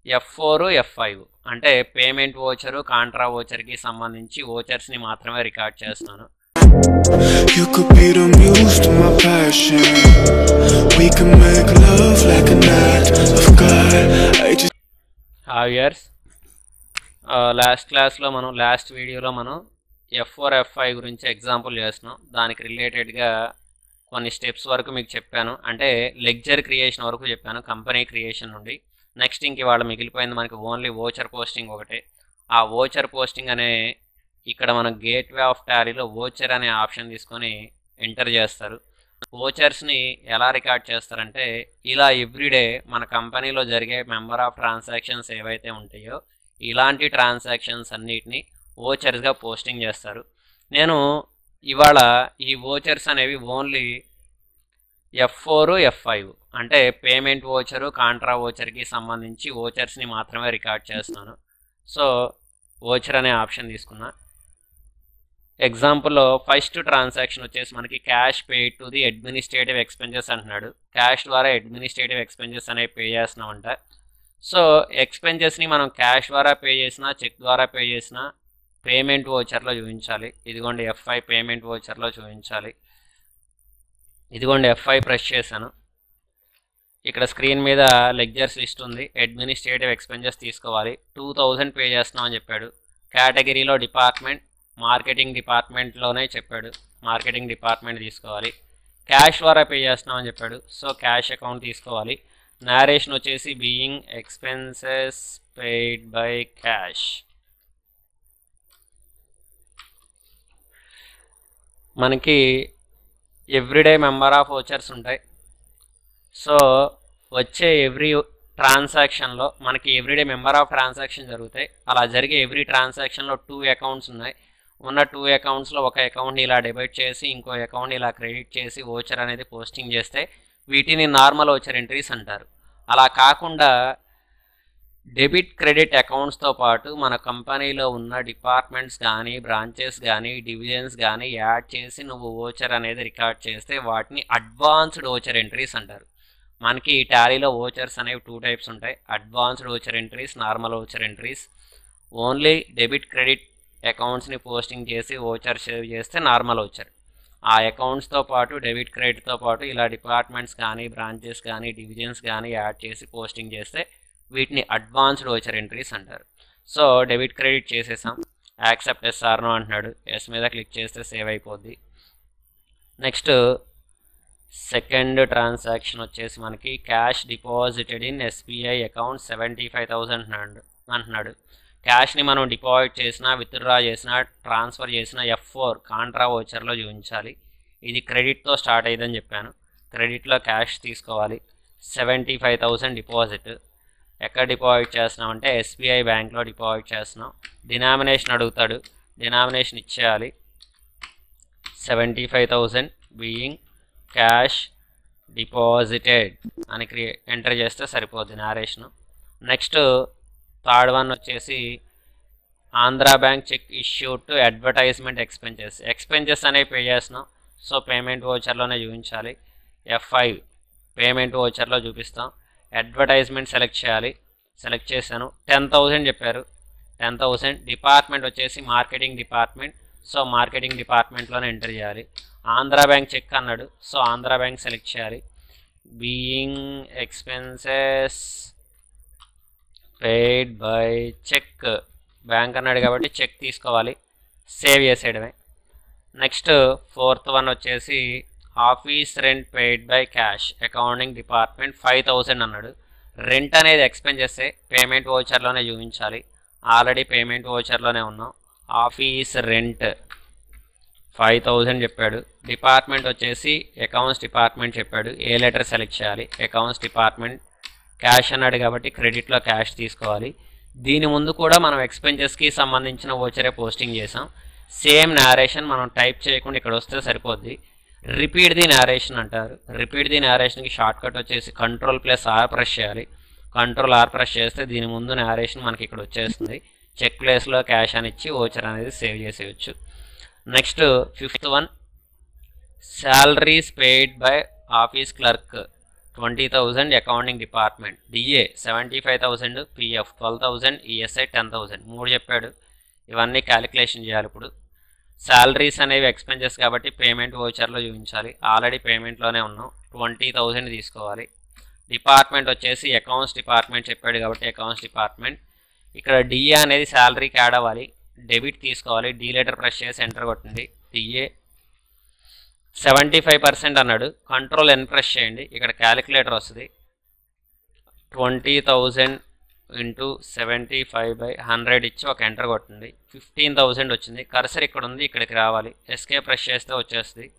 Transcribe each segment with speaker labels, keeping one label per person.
Speaker 1: F four F five అంటే payment voucher contra ఓచర్కి సంబంధించి ఓచర్స్ని మాత్రమే రికార్డ్ చేస్తున్నాను
Speaker 2: You could be the muse to my passion. We can make love like an act of God. I just
Speaker 1: have years last క్లాస్లో మనం last వీడియోలో మనం ఎఫ్ ఫోర్ ఎఫ్ ఫైవ్ గురించి ఎగ్జాంపుల్ చేస్తున్నాం దానికి రిలేటెడ్గా కొన్ని స్టెప్స్ వరకు మీకు చెప్పాను అంటే లెక్చర్ క్రియేషన్ వరకు చెప్పాను కంపెనీ క్రియేషన్ నుండి నెక్స్ట్ ఇంక ఇవాళ మిగిలిపోయింది మనకి ఓన్లీ ఓచర్ పోస్టింగ్ ఒకటే ఆ ఓచర్ పోస్టింగ్ అనే ఇక్కడ మనం గేట్వే ఆఫ్ టాలీలో ఓచర్ అనే ఆప్షన్ తీసుకొని ఎంటర్ చేస్తారు ఓచర్స్ని ఎలా రికార్డ్ చేస్తారంటే ఇలా ఎవ్రీడే మన కంపెనీలో జరిగే మెంబర్ ఆఫ్ ట్రాన్సాక్షన్స్ ఏవైతే ఉంటాయో ఇలాంటి ట్రాన్సాక్షన్స్ అన్నిటిని ఓచర్స్గా పోస్టింగ్ చేస్తారు నేను ఇవాళ ఈ ఓచర్స్ అనేవి only F four F five అంటే పేమెంట్ ఓచరు కాంట్రా ఓచర్కి సంబంధించి ఓచర్స్ని మాత్రమే రికార్డ్ చేస్తున్నాను సో ఓచర్ అనే ఆప్షన్ తీసుకున్నా ఎగ్జాంపుల్లో ఫస్ట్ ట్రాన్సాక్షన్ వచ్చేసి మనకి cash pay to the administrative expenses అంటున్నాడు క్యాష్ ద్వారా అడ్మినిస్ట్రేటివ్ ఎక్స్పెన్సెస్ అనేవి పే చేస్తున్నామంట సో ఎక్స్పెన్సెస్ని మనం క్యాష్ ద్వారా పే చేసినా చెక్ ద్వారా పే చేసినా పేమెంట్ ఓచర్లో చూపించాలి ఇదిగోండి ఎఫ్ఐ పేమెంట్ ఓచర్లో చూపించాలి ఇదిగోండి ఎఫ్ఐ ప్రెస్ చేశాను ఇక్కడ స్క్రీన్ మీద లెక్చర్స్ లిస్ట్ ఉంది అడ్మినిస్ట్రేటివ్ ఎక్స్పెన్సెస్ తీసుకోవాలి టూ థౌజండ్ పే చేస్తున్నామని చెప్పాడు కేటగిరీలో డిపార్ట్మెంట్ మార్కెటింగ్ డిపార్ట్మెంట్లోనే చెప్పాడు మార్కెటింగ్ డిపార్ట్మెంట్ తీసుకోవాలి క్యాష్ ద్వారా పే చేస్తున్నామని చెప్పాడు సో క్యాష్ అకౌంట్ తీసుకోవాలి నారేషన్ వచ్చేసి being expenses paid by cash మనకి ఎవ్రీడే మెంబర్ ఆఫ్ ఓచర్స్ ఉంటాయి సో వచ్చే ఎవ్రీ ట్రాన్సాక్షన్లో మనకి ఎవ్రీడే మెంబర్ ఆఫ్ ట్రాన్సాక్షన్ జరుగుతాయి అలా జరిగే ఎవ్రీ ట్రాన్సాక్షన్లో టూ అకౌంట్స్ ఉన్నాయి ఉన్న టూ అకౌంట్స్లో ఒక అకౌంట్ని ఇలా డెబిట్ చేసి ఇంకో అకౌంట్ ఇలా క్రెడిట్ చేసి ఓచర్ అనేది పోస్టింగ్ చేస్తే వీటిని నార్మల్ ఓచర్ ఎంట్రీస్ అంటారు అలా కాకుండా డెబిట్ క్రెడిట్ అకౌంట్స్తో పాటు మన కంపెనీలో ఉన్న డిపార్ట్మెంట్స్ కానీ బ్రాంచెస్ కానీ డివిజన్స్ కానీ యాడ్ చేసి నువ్వు ఓచర్ అనేది రికార్డ్ చేస్తే వాటిని అడ్వాన్స్డ్ ఓచర్ ఎంట్రీస్ అంటారు మనకి టాలీలో ఓచర్స్ అనేవి టూ టైప్స్ ఉంటాయి advanced voucher entries normal voucher entries only debit credit అకౌంట్స్ని పోస్టింగ్ చేసి ఓచర్ సేవ్ చేస్తే నార్మల్ ఓచర్ ఆ అకౌంట్స్తో పాటు డెబిట్ క్రెడిట్తో పాటు ఇలా డిపార్ట్మెంట్స్ కానీ బ్రాంచెస్ కానీ డివిజన్స్ కానీ యాడ్ చేసి పోస్టింగ్ చేస్తే వీటిని అడ్వాన్స్డ్ ఓచర్ ఎంట్రీస్ అంటారు సో డెబిట్ క్రెడిట్ చేసేసాం యాక్సెప్ట్ ఎస్ఆర్నో అంటున్నాడు ఎస్ మీద క్లిక్ చేస్తే సేవ్ అయిపోద్ది నెక్స్ట్ సెకండ్ ట్రాన్సాక్షన్ వచ్చేసి మనకి cash deposited in SBI account seventy five thousand అంటున్నాడు అంటున్నాడు క్యాష్ని మనం డిపాజిట్ చేసినా విత్డ్రా చేసినా ట్రాన్స్ఫర్ చేసినా ఎఫ్ ఫోర్ కాంట్రా ఓచర్లో చూపించాలి ఇది క్రెడిట్తో స్టార్ట్ అయ్యిందని చెప్పాను క్రెడిట్లో క్యాష్ తీసుకోవాలి సెవెంటీ ఫైవ్ థౌసండ్ డిపాజిట్ ఎక్కడ డిపాజిట్ చేస్తున్నామంటే ఎస్బీఐ బ్యాంక్లో డిపాజిట్ చేస్తున్నాం డినామినేషన్ అడుగుతాడు డినామినేషన్ ఇచ్చేయాలి seventy five thousand being cash deposited అని క్రియ ఎంటర్ చేస్తే సరిపోద్ది నారేషన్ నెక్స్ట్ థర్డ్ వన్ వచ్చేసి Andhra bank cheque issue to advertisement expenses expenses అనేవి పే చేస్తున్నాం సో పేమెంట్ ఓచర్లోనే చూపించాలి ఎఫ్ ఫైవ్ పేమెంట్ ఓచర్లో చూపిస్తాం అడ్వర్టైజ్మెంట్ సెలెక్ట్ చేయాలి సెలెక్ట్ చేశాను టెన్ థౌజండ్ చెప్పారు టెన్ థౌసండ్ డిపార్ట్మెంట్ వచ్చేసి మార్కెటింగ్ డిపార్ట్మెంట్ సో మార్కెటింగ్ డిపార్ట్మెంట్లోనే ఎంటర్ చేయాలి ఆంధ్రా బ్యాంక్ చెక్ అన్నాడు సో ఆంధ్రా బ్యాంక్ సెలెక్ట్ చేయాలి being expenses paid by cheque bank అన్నాడు కాబట్టి చెక్ తీసుకోవాలి సేవ్ చేసేయడమే నెక్స్ట్ ఫోర్త్ వన్ వచ్చేసి office rent paid by cash accounting department five thousand అన్నాడు రెంట్ అనేది ఎక్స్పెన్స్ చేస్తే పేమెంట్ ఓచర్లోనే చూపించాలి ఆల్రెడీ పేమెంట్ ఓచర్లోనే ఉన్నాం ఆఫీస్ రెంట్ ఫైవ్ థౌజండ్ చెప్పాడు డిపార్ట్మెంట్ వచ్చేసి అకౌంట్స్ డిపార్ట్మెంట్ చెప్పాడు ఏ లెటర్ సెలెక్ట్ చేయాలి అకౌంట్స్ డిపార్ట్మెంట్ క్యాష్ అన్నాడు కాబట్టి క్రెడిట్లో క్యాష్ తీసుకోవాలి దీని ముందు కూడా మనం ఎక్స్పెన్సెస్కి సంబంధించిన ఓచరే పోస్టింగ్ చేసాం సేమ్ నారేషన్ మనం టైప్ చేయకుండా ఇక్కడ వస్తే సరిపోద్ది రిపీట్ ది నారేషన్ అంటారు రిపీట్ ది నారేషన్కి షార్ట్ కట్ వచ్చేసి కంట్రోల్ ప్లస్ ఆర్ ప్రెస్ చేయాలి కంట్రోల్ ఆర్ ప్రెస్ చేస్తే దీని ముందు నారేషన్ మనకి ఇక్కడ వచ్చేస్తుంది చెక్ ప్లేస్లో క్యాష్ అని ఇచ్చి ఓచర్ అనేది సేవ్ చేసేయచ్చు next fifth one salaries paid by office clerk twenty thousand accounting department DA seventy five thousand PF twelve thousand ESI ten thousand మూడు చెప్పాడు ఇవన్నీ క్యాలిక్యులేషన్ చేయాలి ఇప్పుడు శాలరీస్ అనేవి ఎక్స్పెన్సెస్ కాబట్టి పేమెంట్ ఓచర్లో చూపించాలి ఆల్రెడీ పేమెంట్లోనే ఉన్నాం ట్వంటీ థౌజండ్ తీసుకోవాలి డిపార్ట్మెంట్ వచ్చేసి అకౌంట్స్ డిపార్ట్మెంట్ చెప్పాడు కాబట్టి అకౌంట్స్ డిపార్ట్మెంట్ ఇక్కడ డిఏ అనేది శాలరీకి యాడ్ అవ్వాలి డెబిట్ తీసుకోవాలి డీ లెటర్ ప్రెస్ చేసి ఎంటర్ కొట్టండి డిఏ సెవెంటీ ఫైవ్ పర్సెంట్ అన్నాడు కంట్రోల్ ఎన్ ప్రెస్ చేయండి ఇక్కడ క్యాలిక్యులేటర్ వస్తుంది twenty thousand into seventy five by hundred ఇచ్చి ఒక ఎంటర్ కొట్టండి ఫిఫ్టీన్ థౌజండ్ వచ్చింది కర్సర్ ఇక్కడ ఉంది ఇక్కడికి రావాలి ఎస్కే ప్రెస్ చేస్తే వచ్చేస్తుంది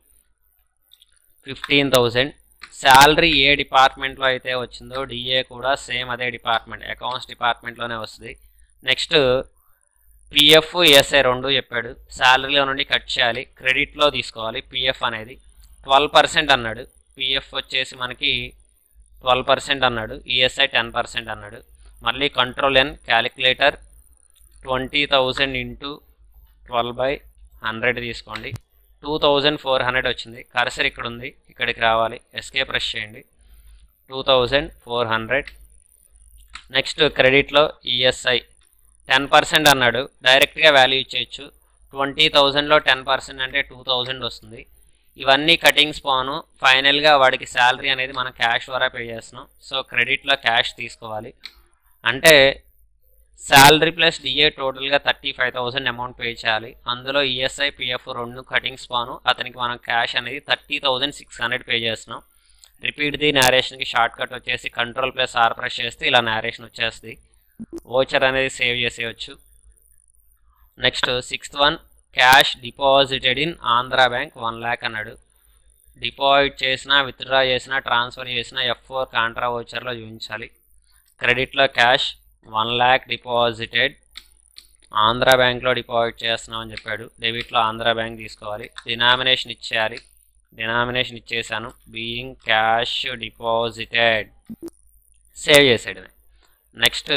Speaker 1: ఫిఫ్టీన్ థౌజండ్ శాలరీ ఏ డిపార్ట్మెంట్లో అయితే వచ్చిందో డిఏ కూడా సేమ్ అదే డిపార్ట్మెంట్ అకౌంట్స్ డిపార్ట్మెంట్లోనే వస్తుంది నెక్స్ట్ పిఎఫ్ ఈఎస్ఐ రెండు చెప్పాడు శాలరీలో నుండి కట్ చేయాలి క్రెడిట్లో తీసుకోవాలి పిఎఫ్ అనేది ట్వెల్వ్ పర్సెంట్ అన్నాడు పిఎఫ్ వచ్చేసి మనకి ట్వెల్వ్ పర్సెంట్ అన్నాడు ఈఎస్ఐ టెన్ పర్సెంట్ అన్నాడు మళ్ళీ control N calculator twenty thousand into twelve by hundred తీసుకోండి టూ థౌజండ్ ఫోర్ హండ్రెడ్ వచ్చింది కర్సర్ ఇక్కడ ఉంది ఇక్కడికి రావాలి ఎస్కే ప్రెస్ చేయండి two thousand four hundred next క్రెడిట్లో ఈఎస్ఐ టెన్ పర్సెంట్ అన్నాడు డైరెక్ట్గా వాల్యూ ఇచ్చేయచ్చు ట్వంటీ థౌజండ్లో టెన్ పర్సెంట్ అంటే టూ థౌజండ్ వస్తుంది ఇవన్నీ కటింగ్స్ పోను ఫైనల్గా వాడికి శాలరీ అనేది మనం క్యాష్ ద్వారా పే చేస్తున్నాం సో క్రెడిట్లో క్యాష్ తీసుకోవాలి అంటే శాలరీ ప్లస్ డిఏ టోటల్గా thirty five thousand amount pay చేయాలి అందులో ఈఎస్ఐ పిఎఫ్ రెండు కటింగ్స్ పోను అతనికి మనం క్యాష్ అనేది thirty thousand six hundred pay చేస్తున్నాం రిపీట్ ది నేరేషన్కి షార్ట్ కట్ వచ్చేసి కంట్రోల్ ప్లస్ ఆర్ ప్రెస్ చేస్తే ఇలా నేరేషన్ వచ్చేస్తుంది ఓచర్ అనేది సేవ్ చేసేయచ్చు next sixth one cash deposited in Andhra bank one lakh అన్నాడు డిపాజిట్ చేసినా విత్డ్రా చేసినా ట్రాన్స్ఫర్ చేసినా ఎఫ్ ఫోర్ కాంట్రా ఓచర్లో చూపించాలి క్రెడిట్లో cash one lakh deposited Andhra బ్యాంక్లో డిపాజిట్ చేస్తున్నామని చెప్పాడు డెబిట్లో ఆంధ్ర బ్యాంక్ తీసుకోవాలి డినామినేషన్ ఇచ్చేయాలి డినామినేషన్ ఇచ్చేసాను బీయింగ్ క్యాష్ డిపాజిటెడ్ సేవ్ చేసేయడమే next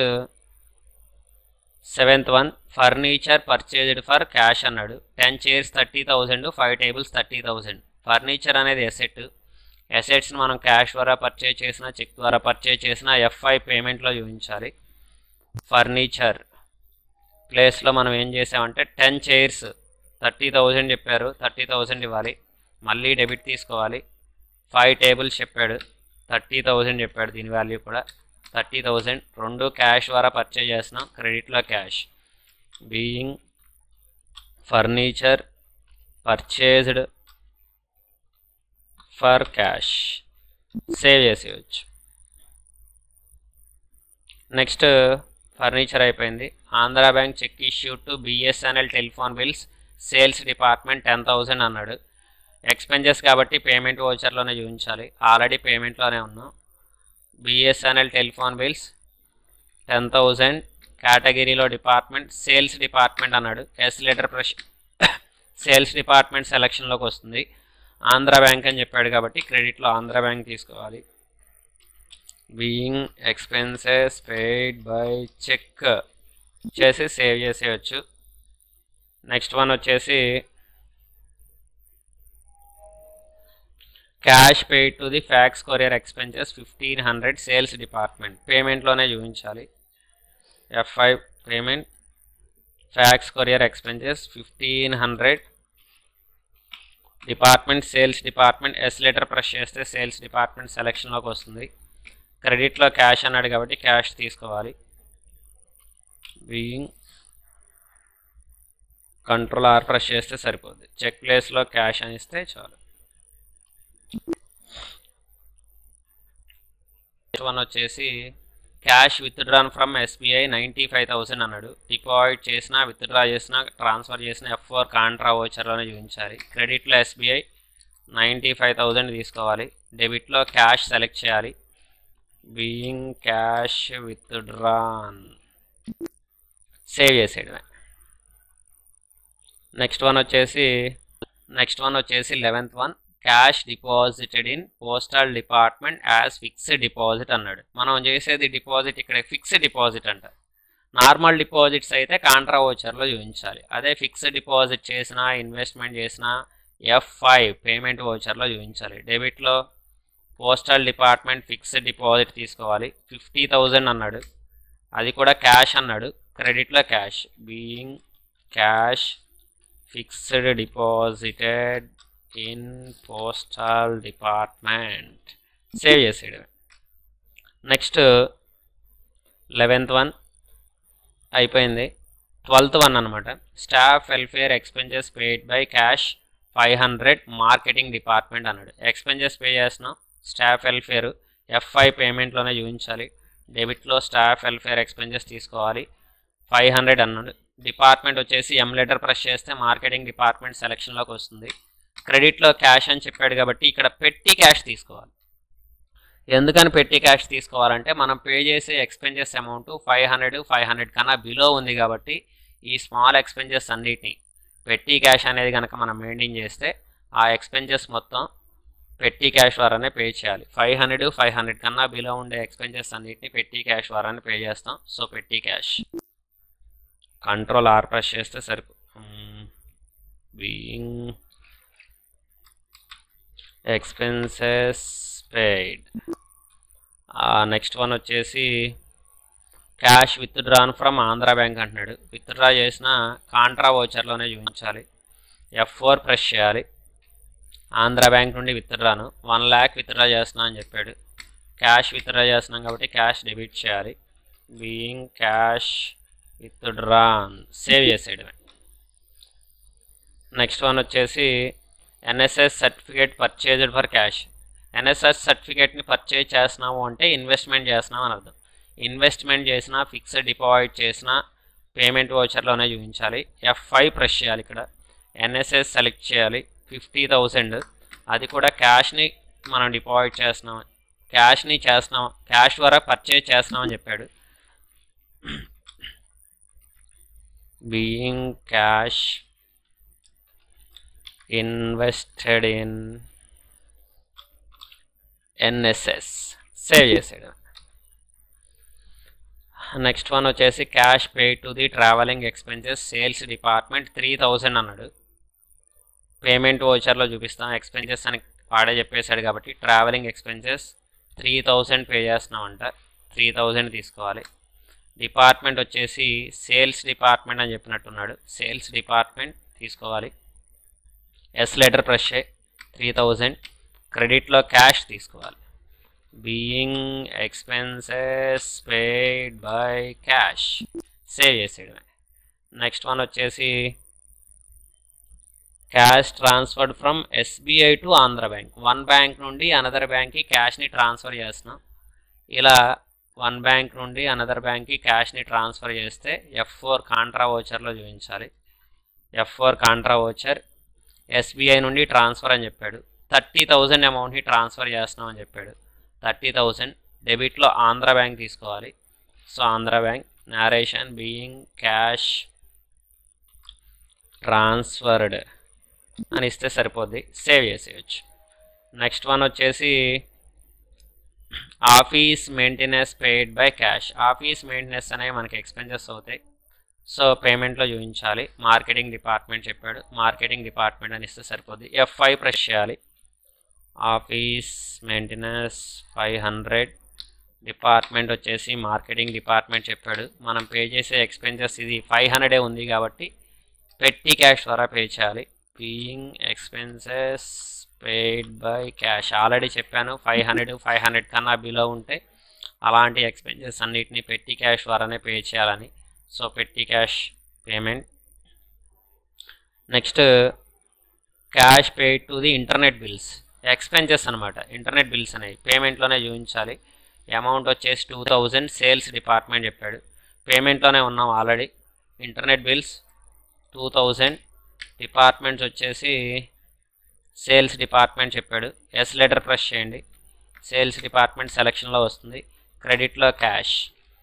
Speaker 1: seventh one furniture purchased for cash అన్నాడు ten chairs thirty thousand five tables thirty thousand furniture అనేది ఎసెట్ ఎసెట్స్ని మనం క్యాష్ ద్వారా పర్చేజ్ చేసినా చెక్ ద్వారా పర్చేజ్ చేసినా ఎఫ్ఐ పేమెంట్లో చూపించాలి ఫర్నిచర్ ప్లేస్లో మనం ఏం చేసామంటే టెన్ చైర్స్ థర్టీ థౌజండ్ చెప్పారు థర్టీ థౌజండ్ ఇవ్వాలి మళ్ళీ డెబిట్ తీసుకోవాలి ఫైవ్ టేబుల్స్ చెప్పాడు థర్టీ థౌజండ్ చెప్పాడు దీని వాల్యూ కూడా థర్టీ థౌజండ్ రెండు క్యాష్ ద్వారా పర్చేజ్ చేస్తున్నాం క్రెడిట్లో cash being furniture purchased for cash save చేసేయచ్చు నెక్స్ట్ ఫర్నిచర్ అయిపోయింది Andhra bank cheque issue to BSNL telephone bills sales department ten thousand అన్నాడు ఎక్స్పెన్సెస్ కాబట్టి పేమెంట్ ఓచర్లోనే చూపించాలి ఆల్రెడీ పేమెంట్లోనే ఉన్నాం BSNL telephone bills ten thousand కేటగిరీలో డిపార్ట్మెంట్ సేల్స్ డిపార్ట్మెంట్ అన్నాడు S letter press sales department సెలక్షన్లోకి వస్తుంది ఆంధ్ర బ్యాంక్ అని చెప్పాడు కాబట్టి క్రెడిట్లో ఆంధ్ర బ్యాంక్ తీసుకోవాలి being expenses paid by cheque చేసి సేవ్ చేసేయచ్చు నెక్స్ట్ వన్ వచ్చేసి cash paid to the fax courier expenses fifteen hundred sales department పేమెంట్లోనే చూపించాలి F five payment fax courier expenses fifteen hundred department sales department S letter press చేస్తే sales department సెలక్షన్లోకి వస్తుంది క్రెడిట్లో cash అన్నాడు కాబట్టి క్యాష్ తీసుకోవాలి బీయింగ్ కంట్రోల్ ఆర్ ప్రెస్ చేస్తే సరిపోద్ది చెక్ ప్లేస్లో క్యాష్ అని ఇస్తే చాలు వన్ వచ్చేసి cash withdrawn from SBI ninety five thousand అన్నాడు డిపాజిట్ చేసినా విత్డ్రా చేసినా ట్రాన్స్ఫర్ చేసిన ఎఫ్ ఫోర్ కాంట్రా ఓచర్లోనే చూపించాలి క్రెడిట్లో ఎస్బీఐ నైంటీ ఫైవ్ థౌసండ్ తీసుకోవాలి డెబిట్లో క్యాష్ సెలెక్ట్ చేయాలి బీయింగ్ క్యాష్ విత్డ్రాన్ సేవ్ చేసేయడమే నెక్స్ట్ వన్ వచ్చేసి నెక్స్ట్ వన్ వచ్చేసి eleventh one cash deposited in postal department as fixed deposit అన్నాడు మనం చేసేది డిపాజిట్ ఇక్కడ ఫిక్స్డ్ డిపాజిట్ అంట నార్మల్ డిపాజిట్స్ అయితే కాంట్రా ఓచర్లో చూపించాలి అదే ఫిక్స్డ్ డిపాజిట్ చేసినా ఇన్వెస్ట్మెంట్ చేసినా ఎఫ్ ఫైవ్ పేమెంట్ ఓచర్లో చూపించాలి డెబిట్లో పోస్టల్ డిపార్ట్మెంట్ ఫిక్స్డ్ డిపాజిట్ తీసుకోవాలి ఫిఫ్టీ థౌజండ్ అన్నాడు అది కూడా క్యాష్ అన్నాడు క్రెడిట్లో cash being cash fixed deposited in postal department save చేసేయడమే నెక్స్ట్ లెవెన్త్ వన్ అయిపోయింది ట్వెల్త్ వన్ అనమాట staff welfare expenses paid by cash five hundred marketing department అన్నాడు ఎక్స్పెన్సెస్ పే చేస్తున్నాం స్టాఫ్ వెల్ఫేర్ ఎఫ్ఐ పేమెంట్లోనే చూపించాలి డెబిట్లో స్టాఫ్ వెల్ఫేర్ ఎక్స్పెన్సెస్ తీసుకోవాలి five hundred అన్నాడు డిపార్ట్మెంట్ వచ్చేసి ఎం లెటర్ ప్రెస్ చేస్తే మార్కెటింగ్ డిపార్ట్మెంట్ సెలక్షన్లోకి వస్తుంది క్రెడిట్లో క్యాష్ అని చెప్పాడు కాబట్టి ఇక్కడ పెట్టి క్యాష్ తీసుకోవాలి ఎందుకని పెట్టి క్యాష్ తీసుకోవాలంటే మనం పే చేసే expenses amount five hundred five hundred కన్నా బిలో ఉంది కాబట్టి ఈ స్మాల్ ఎక్స్పెన్సెస్ అన్నిటిని పెట్టి క్యాష్ అనేది కనుక మనం మెయింటైన్ చేస్తే ఆ ఎక్స్పెన్సెస్ మొత్తం పెట్టి క్యాష్ ద్వారానే పే చేయాలి ఫైవ్ హండ్రెడ్ ఫైవ్ హండ్రెడ్ కన్నా బిలో ఉండే ఎక్స్పెన్సెస్ అన్నిటిని పెట్టి క్యాష్ ద్వారానే పే చేస్తాం సో పెట్టి క్యాష్ కంట్రోల్ ఆర్ ప్రెస్ చేస్తే సరిపో being expenses paid next one వచ్చేసి cash withdrawn from Andhra bank అంటున్నాడు విత్డ్రా చేసిన కాంట్రా ఓచర్లోనే చూపించాలి ఎఫ్ ఫోర్ ప్రెస్ చేయాలి ఆంధ్ర బ్యాంక్ నుండి విత్డ్రాను వన్ ల్యాక్ విత్డ్రా చేస్తున్నా అని చెప్పాడు క్యాష్ విత్డ్రా చేస్తున్నాం కాబట్టి క్యాష్ డెబిట్ చేయాలి బీయింగ్ క్యాష్ విత్డ్రాన్ సేవ్ చేసేయడమే నెక్స్ట్ వన్ వచ్చేసి NSS certificate purchased for cash NSS సర్టిఫికేట్ని పర్చేజ్ చేస్తున్నాము అంటే ఇన్వెస్ట్మెంట్ చేస్తున్నాం అని అర్థం ఇన్వెస్ట్మెంట్ చేసినా ఫిక్స్డ్ డిపాజిట్ చేసినా పేమెంట్ ఓచర్లోనే చూపించాలి ఎఫ్ ఫైవ్ ప్రెస్ చేయాలి ఇక్కడ ఎన్ఎస్ఎస్ సెలెక్ట్ చేయాలి ఫిఫ్టీ థౌసండ్ అది కూడా క్యాష్ని మనం డిపాజిట్ చేస్తున్నాం క్యాష్ని చేస్తున్నాం క్యాష్ ద్వారా పర్చేజ్ చేస్తున్నామని చెప్పాడు being cash invested in NSS save చేసాడు నెక్స్ట్ వన్ వచ్చేసి cash pay to the travelling expenses sales department three thousand అన్నాడు పేమెంట్ ఓచర్లో చూపిస్తాం ఎక్స్పెన్సెస్ అని వాడే చెప్పేశాడు కాబట్టి travelling expenses three thousand pay చేస్తున్నామంట త్రీ థౌజండ్ తీసుకోవాలి డిపార్ట్మెంట్ వచ్చేసి సేల్స్ డిపార్ట్మెంట్ అని చెప్పినట్టున్నాడు సేల్స్ డిపార్ట్మెంట్ తీసుకోవాలి ఎస్ లెటర్ ప్రెస్ చేయి త్రీ థౌజండ్ క్రెడిట్లో క్యాష్ తీసుకోవాలి being expenses paid by cash save చేసేయడమే నెక్స్ట్ వన్ వచ్చేసి cash transferred from SBI to Andhra bank one bank నుండి అనదర్ బ్యాంక్కి క్యాష్ని ట్రాన్స్ఫర్ చేస్తున్నాం ఇలా వన్ బ్యాంక్ నుండి అనదర్ బ్యాంక్కి క్యాష్ని ట్రాన్స్ఫర్ చేస్తే ఎఫ్ ఫోర్ కాంట్రా ఓచర్లో చూపించాలి F four contra voucher SBI నుండి ట్రాన్స్ఫర్ అని చెప్పాడు థర్టీ థౌజండ్ అమౌంట్ని ట్రాన్స్ఫర్ చేస్తున్నాం అని చెప్పాడు థర్టీ థౌజండ్ డెబిట్లో ఆంధ్ర బ్యాంక్ తీసుకోవాలి so Andhra Bank narration being cash transferred అని ఇస్తే సరిపోద్ది సేవ్ చేసేయచ్చు నెక్స్ట్ వన్ వచ్చేసి office maintenance paid by cash office maintenance అనేవి మనకి ఎక్స్పెన్సెస్ అవుతాయి సో పేమెంట్లో చూపించాలి మార్కెటింగ్ డిపార్ట్మెంట్ చెప్పాడు మార్కెటింగ్ డిపార్ట్మెంట్ అని ఇస్తే సరిపోద్ది ఎఫ్ ఫైవ్ ప్రెస్ చేయాలి office maintenance five hundred department వచ్చేసి మార్కెటింగ్ డిపార్ట్మెంట్ చెప్పాడు మనం పే చేసే ఎక్స్పెన్సెస్ ఇది ఫైవ్ హండ్రెడే ఉంది కాబట్టి పెట్టి క్యాష్ ద్వారా పే చేయాలి being expenses paid by cash already చెప్పాను ఫైవ్ హండ్రెడ్ ఫైవ్ హండ్రెడ్ కన్నా బిలో ఉంటే అలాంటి ఎక్స్పెన్సెస్ అన్నిటిని పెట్టి క్యాష్ ద్వారానే పే చేయాలని సో పెట్టి cash payment next cash paid to the internet bills expenses అనమాట ఇంటర్నెట్ బిల్స్ అనేవి పేమెంట్లోనే చూపించాలి అమౌంట్ వచ్చేసి టూ థౌజండ్ సేల్స్ డిపార్ట్మెంట్ చెప్పాడు పేమెంట్లోనే ఉన్నాం already internet bills two thousand departments వచ్చేసి సేల్స్ డిపార్ట్మెంట్ చెప్పాడు ఎస్ లెటర్ ప్రెస్ చేయండి సేల్స్ డిపార్ట్మెంట్ సెలక్షన్లో వస్తుంది క్రెడిట్లో క్యాష్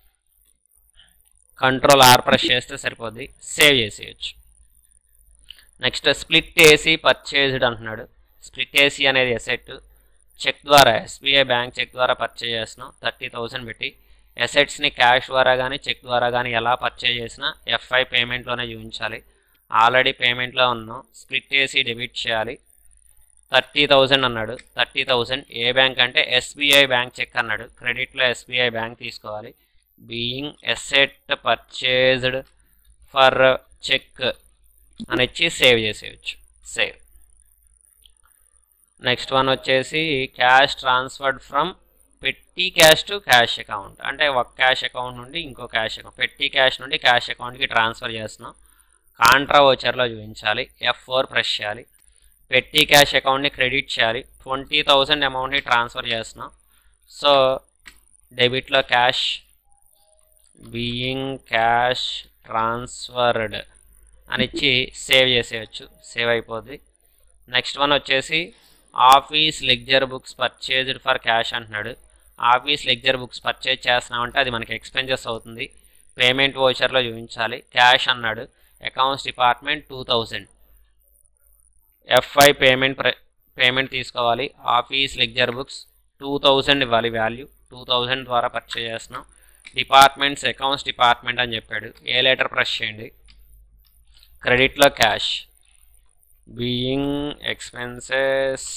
Speaker 1: కంట్రోల్ ఆర్ ప్రెస్ చేస్తే సరిపోద్ది సేవ్ చేసేయచ్చు నెక్స్ట్ స్ప్లిట్ ఏసీ పర్చేజ్డ్ అంటున్నాడు స్ప్లిట్ ఏసీ అనేది ఎసెట్ చెక్ ద్వారా ఎస్బీఐ బ్యాంక్ చెక్ ద్వారా పర్చేజ్ చేస్తున్నాం థర్టీ థౌసండ్ పెట్టి ఎసెట్స్ని క్యాష్ ద్వారా కానీ చెక్ ద్వారా కానీ ఎలా పర్చేజ్ చేసినా ఎఫ్ఐ పేమెంట్లోనే చూపించాలి ఆల్రెడీ పేమెంట్లో ఉన్నాం స్ప్లిట్ ఏసీ డెబిట్ చేయాలి థర్టీ థౌజండ్ అన్నాడు థర్టీ థౌజండ్ ఏ బ్యాంక్ అంటే ఎస్బీఐ బ్యాంక్ చెక్ అన్నాడు క్రెడిట్లో ఎస్బీఐ బ్యాంక్ తీసుకోవాలి being asset purchased for cheque అని ఇచ్చి సేవ్ చేసేయచ్చు సేవ్ నెక్స్ట్ వన్ వచ్చేసి క్యాష్ ట్రాన్స్ఫర్డ్ ఫ్రమ్ పెట్టి క్యాష్ టు క్యాష్ అకౌంట్ అంటే ఒక క్యాష్ అకౌంట్ నుండి ఇంకో క్యాష్ అకౌంట్ పెట్టి క్యాష్ నుండి క్యాష్ అకౌంట్కి ట్రాన్స్ఫర్ చేస్తున్నాం కాంట్రా ఓచర్లో చూపించాలి ఎఫ్ ఫోర్ ప్రెస్ చేయాలి పెట్టి క్యాష్ అకౌంట్ని క్రెడిట్ చేయాలి ట్వంటీ థౌజండ్ అమౌంట్ని ట్రాన్స్ఫర్ చేస్తున్నాం సో డెబిట్లో క్యాష్ బీయింగ్ క్యాష్ ట్రాన్స్ఫర్డ్ అని ఇచ్చి సేవ్ చేసేయచ్చు సేవ్ అయిపోద్ది నెక్స్ట్ వన్ వచ్చేసి office lecture books purchased for cash అంటున్నాడు ఆఫీస్ లెక్చర్ బుక్స్ పర్చేజ్ చేస్తున్నామంటే అది మనకి ఎక్స్పెన్సెస్ అవుతుంది పేమెంట్ ఓచర్లో చూపించాలి క్యాష్ అన్నాడు accounts department two thousand FI payment payment తీసుకోవాలి office lecture books two thousand ఇవ్వాలి వాల్యూ టూ థౌజండ్ ద్వారా పర్చేజ్ చేస్తున్నాం డిపార్ట్మెంట్స్ అకౌంట్స్ డిపార్ట్మెంట్ అని చెప్పాడు ఏ లెటర్ ప్రెస్ చేయండి క్రెడిట్లో cash being expenses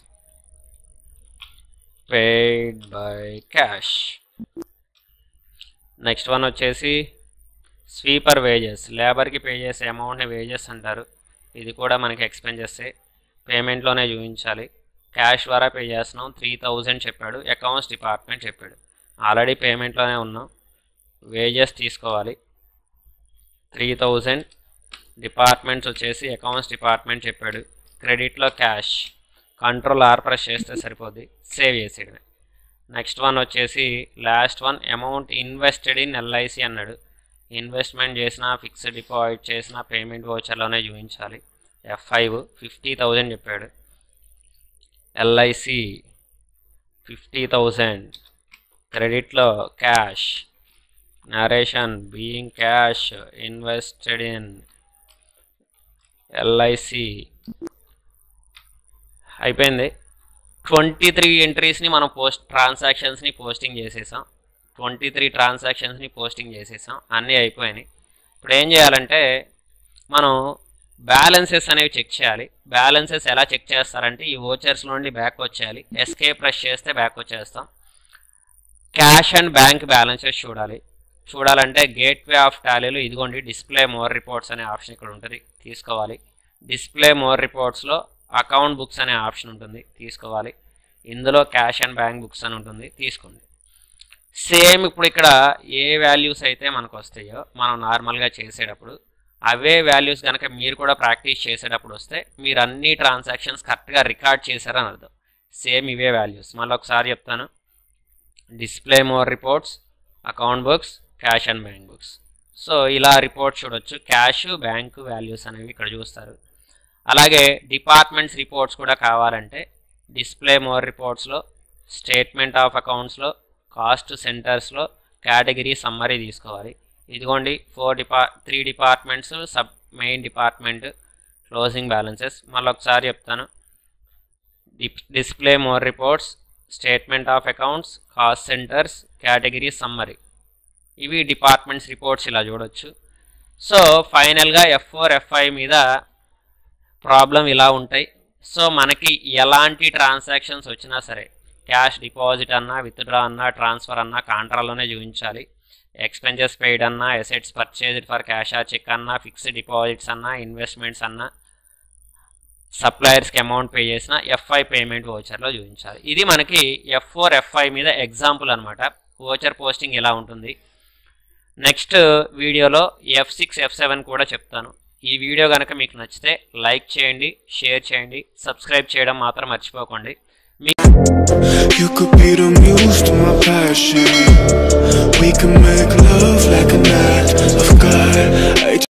Speaker 1: paid by cash next one వచ్చేసి స్వీపర్ వేజెస్ లేబర్కి పే చేసే అమౌంట్ని వేజెస్ అంటారు ఇది కూడా మనకి ఎక్స్పెన్సెస్ పేమెంట్లోనే చూపించాలి క్యాష్ ద్వారా పే చేస్తున్నాం త్రీ థౌజండ్ చెప్పాడు అకౌంట్స్ డిపార్ట్మెంట్ చెప్పాడు ఆల్రెడీ పేమెంట్లోనే ఉన్నాం వేజెస్ తీసుకోవాలి త్రీ థౌజండ్ డిపార్ట్మెంట్స్ వచ్చేసి అకౌంట్స్ డిపార్ట్మెంట్ చెప్పాడు క్రెడిట్లో క్యాష్ కంట్రోల్ ఆర్ ప్రెస్ చేస్తే సరిపోద్ది సేవ్ చేసేయడమే నెక్స్ట్ వన్ వచ్చేసి last one amount invested in LIC అన్నాడు ఇన్వెస్ట్మెంట్ చేసిన ఫిక్స్డ్ డిపాజిట్ చేసిన పేమెంట్ వోచర్లోనే చూపించాలి ఎఫ్ ఫైవ్ ఫిఫ్టీ థౌజండ్ చెప్పాడు ఎల్ఐసి ఫిఫ్టీ థౌజండ్ క్రెడిట్లో cash narration being cash invested in LIC అయిపోయింది ట్వంటీ త్రీ ఎంట్రీస్ని మనం పోస్ట్ ట్రాన్సాక్షన్స్ని పోస్టింగ్ చేసేసాం ట్వంటీ త్రీ ట్రాన్సాక్షన్స్ని పోస్టింగ్ చేసేసాం అన్నీ అయిపోయినాయి ఇప్పుడు ఏం చేయాలంటే మనం బ్యాలెన్సెస్ అనేవి చెక్ చేయాలి బ్యాలెన్సెస్ ఎలా చెక్ చేస్తారంటే ఈ ఓచర్స్ నుండి బ్యాక్ వచ్చేయాలి ఎస్కే ప్రెస్ చేస్తే బ్యాక్ వచ్చేస్తాం క్యాష్ అండ్ బ్యాంక్ బ్యాలెన్సెస్ చూడాలి చూడాలంటే గేట్వే ఆఫ్ టాలీలు ఇదిగోండి డిస్ప్లే మోర్ రిపోర్ట్స్ అనే ఆప్షన్ ఇక్కడ ఉంటుంది తీసుకోవాలి డిస్ప్లే మోర్ రిపోర్ట్స్లో అకౌంట్ బుక్స్ అనే ఆప్షన్ ఉంటుంది తీసుకోవాలి ఇందులో క్యాష్ అండ్ బ్యాంక్ బుక్స్ అని ఉంటుంది తీసుకోండి సేమ్ ఇప్పుడు ఇక్కడ ఏ వాల్యూస్ అయితే మనకు వస్తాయో మనం నార్మల్గా చేసేటప్పుడు అవే వాల్యూస్ కనుక మీరు కూడా ప్రాక్టీస్ చేసేటప్పుడు వస్తే మీరు అన్ని ట్రాన్సాక్షన్స్ కరెక్ట్గా రికార్డ్ చేశారని అర్థం సేమ్ ఇవే వాల్యూస్ మళ్ళీ ఒకసారి చెప్తాను display more reports account books cash and bank books so ఇలా రిపోర్ట్ చూడొచ్చు క్యాష్ బ్యాంకు వాల్యూస్ అనేవి ఇక్కడ చూస్తారు అలాగే డిపార్ట్మెంట్స్ రిపోర్ట్స్ కూడా కావాలంటే డిస్ప్లే మోర్ రిపోర్ట్స్లో స్టేట్మెంట్ ఆఫ్ అకౌంట్స్లో కాస్ట్ సెంటర్స్లో కేటగిరీ సమ్మరీ తీసుకోవాలి ఇదిగోండి ఫోర్ డిపా three departments sub main department closing balances మళ్ళీ ఒకసారి చెప్తాను display more reports statement of accounts cost centres category summary ఇవి డిపార్ట్మెంట్స్ రిపోర్ట్స్ ఇలా చూడొచ్చు సో ఫైనల్గా ఎఫ్ ఫోర్ ఎఫ్ఐ మీద ప్రాబ్లం ఇలా ఉంటాయి సో మనకి ఎలాంటి ట్రాన్సాక్షన్స్ వచ్చినా సరే క్యాష్ డిపాజిట్ అన్నా విత్డ్రా అన్నా ట్రాన్స్ఫర్ అన్నా కాంట్రాలోనే చూపించాలి ఎక్స్పెన్సెస్ పెయిడ్ అన్నా ఎసెట్స్ పర్చేజ్డ్ ఫర్ క్యాష్ ఆ చెక్ అన్నా ఫిక్స్డ్ డిపాజిట్స్ అన్నా ఇన్వెస్ట్మెంట్స్ అన్నా సప్లయర్స్కి అమౌంట్ పే చేసిన ఎఫ్ఐ పేమెంట్ ఓచర్లో చూపించాలి ఇది మనకి ఎఫ్ ఫోర్ ఎఫ్ఐ మీద ఎగ్జాంపుల్ అనమాట ఓచర్ పోస్టింగ్ ఎలా ఉంటుంది నెక్స్ట్ వీడియోలో ఎఫ్ సిక్స్ ఎఫ్ సెవెన్ కూడా చెప్తాను ఈ వీడియో కనుక మీకు నచ్చితే లైక్ చేయండి షేర్ చేయండి సబ్స్క్రైబ్ చేయడం మాత్రం మర్చిపోకండి
Speaker 2: You could be the muse to my passion. We can make love like an act of God. I